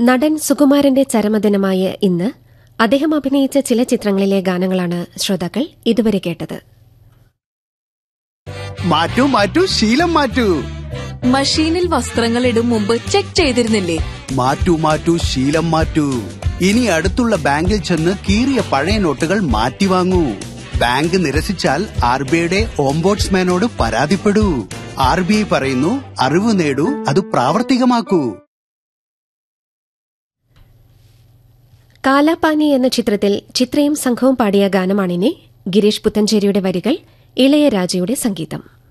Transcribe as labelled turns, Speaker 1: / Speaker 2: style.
Speaker 1: നടൻ സുകുമാരന്റെ ചരമദിനമായ ഇന്ന് അദ്ദേഹം അഭിനയിച്ച ചില ചിത്രങ്ങളിലെ ഗാനങ്ങളാണ് ശ്രോതാക്കൾ ഇതുവരെ കേട്ടത്
Speaker 2: മാറ്റൂ മാറ്റൂ ശീലം മാറ്റൂ
Speaker 3: മഷീനിൽ വസ്ത്രങ്ങൾ ഇടും മുമ്പ് ചെക്ക് ചെയ്തിരുന്നില്ലേ
Speaker 2: മാറ്റൂ മാറ്റൂ ശീലം മാറ്റൂ ഇനി അടുത്തുള്ള ബാങ്കിൽ ചെന്ന് കീറിയ പഴയ നോട്ടുകൾ മാറ്റി വാങ്ങൂ ബാങ്ക് നിരസിച്ചാൽ ആർ ബി ഐയുടെ ഓംബോട്സ്മാനോട് പരാതിപ്പെടൂ ആർ ബി ഐ പറയുന്നു അറിവ് നേടൂ അത് പ്രാവർത്തികമാക്കൂ
Speaker 1: കാലാപാനി എന്ന ചിത്രത്തിൽ ചിത്രയും സംഘവും പാടിയ ഗാനമാണിനി ഗിരീഷ് പുത്തഞ്ചേരിയുടെ വരികൾ ഇളയരാജയുടെ സംഗീതം